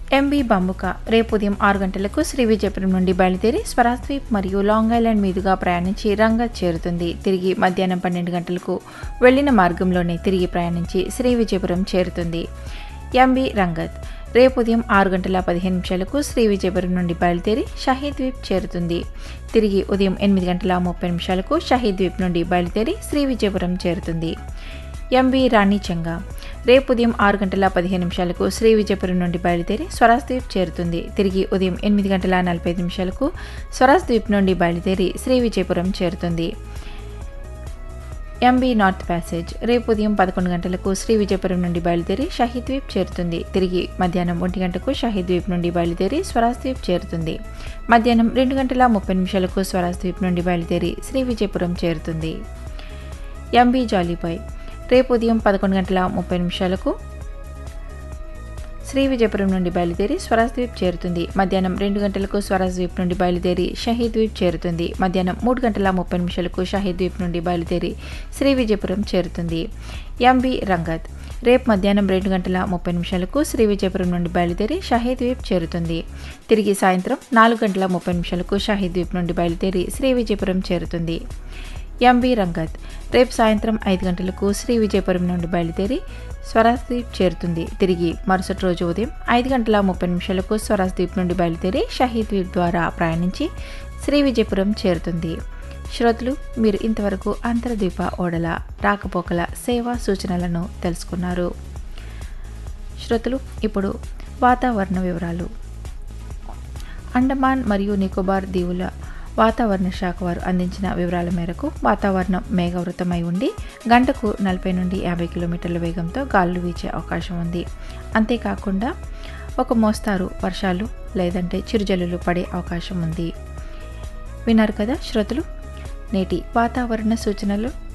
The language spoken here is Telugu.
ఎంబీ బంబుక రేపు ఉదయం ఆరు గంటలకు శ్రీ విజయపురం నుండి బయలుదేరి స్వరాజ్ద్వీప్ మరియు లాంగ్ ఐలాండ్ మీదుగా ప్రయాణించి రంగత్ చేరుతుంది తిరిగి మధ్యాహ్నం పన్నెండు గంటలకు వెళ్లిన మార్గంలోనే తిరిగి ప్రయాణించి శ్రీ విజయపురం చేరుతుంది ఎంబీ రంగత్ రేపు ఉదయం ఆరు గంటల పదిహేను నిమిషాలకు శ్రీ విజయపురం నుండి బయలుదేరి షహీద్ ద్వీప్ చేరుతుంది తిరిగి ఉదయం ఎనిమిది గంటల ముప్పై నిమిషాలకు షహీద్ ద్వీప్ నుండి బయలుదేరి శ్రీ విజయపురం చేరుతుంది ఎంబీ రాణిచంగా రేపు ఉదయం ఆరు గంటల పదిహేను నిమిషాలకు శ్రీ విజయపురం నుండి బయలుదేరి స్వరాజ్ ద్వీప్ చేరుతుంది తిరిగి ఉదయం ఎనిమిది గంటల నలభై ఐదు నిమిషాలకు స్వరాజ్ ద్వీప్ నుండి బయలుదేరి శ్రీ విజయపురం చేరుతుంది ఎంబీ నార్త్ ప్యాసేజ్ రేపు ఉదయం పదకొండు గంటలకు శ్రీ విజయపురం నుండి బయలుదేరి షహీద్ ద్వీప్ చేరుతుంది తిరిగి మధ్యాహ్నం ఒంటి గంటకు షహీద్ ద్వీప్ నుండి బయలుదేరి స్వరాజ్ ద్వీప్ చేరుతుంది మధ్యాహ్నం రెండు గంటల ముప్పై నిమిషాలకు స్వరాజ్ ద్వీప్ నుండి బయలుదేరి శ్రీ విజయపురం చేరుతుంది ఎంబీ జాలీబాయ్ రేపు ఉదయం పదకొండు గంటల ముప్పై నిమిషాలకు శ్రీ విజయపురం నుండి బయలుదేరి స్వరాజ్ ద్వీప్ చేరుతుంది మధ్యాహ్నం రెండు గంటలకు స్వరాజ్ ద్వీప్ నుండి బయలుదేరి షహీద్ ద్వీప్ చేరుతుంది మధ్యాహ్నం మూడు గంటల ముప్పై నిమిషాలకు షహీద్ ద్వీప్ నుండి బయలుదేరి శ్రీ విజయపురం చేరుతుంది ఎంబి రంగత్ రేపు మధ్యాహ్నం రెండు గంటల ముప్పై నిమిషాలకు శ్రీ విజయపురం నుండి బయలుదేరి షహీద్ ద్వీప్ చేరుతుంది తిరిగి సాయంత్రం నాలుగు గంటల ముప్పై నిమిషాలకు షహీద్ ద్వీప్ నుండి బయలుదేరి శ్రీ విజయపురం చేరుతుంది ఎంబి రంగత్ రేపు సాయంత్రం ఐదు గంటలకు శ్రీ విజయపురం నుండి బయలుదేరి స్వరాజ్ ద్వీప్ చేరుతుంది తిరిగి మరుసటి రోజు ఉదయం ఐదు గంటల ముప్పై నిమిషాలకు స్వరాజ్ ద్వీప్ నుండి బయలుదేరి షహీద్ ద్వీప్ ద్వారా ప్రయాణించి శ్రీ విజయపురం చేరుతుంది శ్రోతలు మీరు ఇంతవరకు అంతర్ద్వీప ఓడల రాకపోకల సేవా సూచనలను తెలుసుకున్నారు శ్రోతలు ఇప్పుడు వాతావరణ వివరాలు అండమాన్ మరియు నికోబార్ దీవుల వాతావరణ శాఖ వారు అందించిన వివరాల మేరకు వాతావరణం మేఘవృతమై ఉండి గంటకు నలభై నుండి యాభై కిలోమీటర్ల వేగంతో గాలులు వీచే అవకాశం ఉంది అంతేకాకుండా ఒక మోస్తారు వర్షాలు లేదంటే చిరుజల్లులు పడే అవకాశం ఉంది విన్నారు కదా శ్రోతలు నేటి వాతావరణ సూచనలు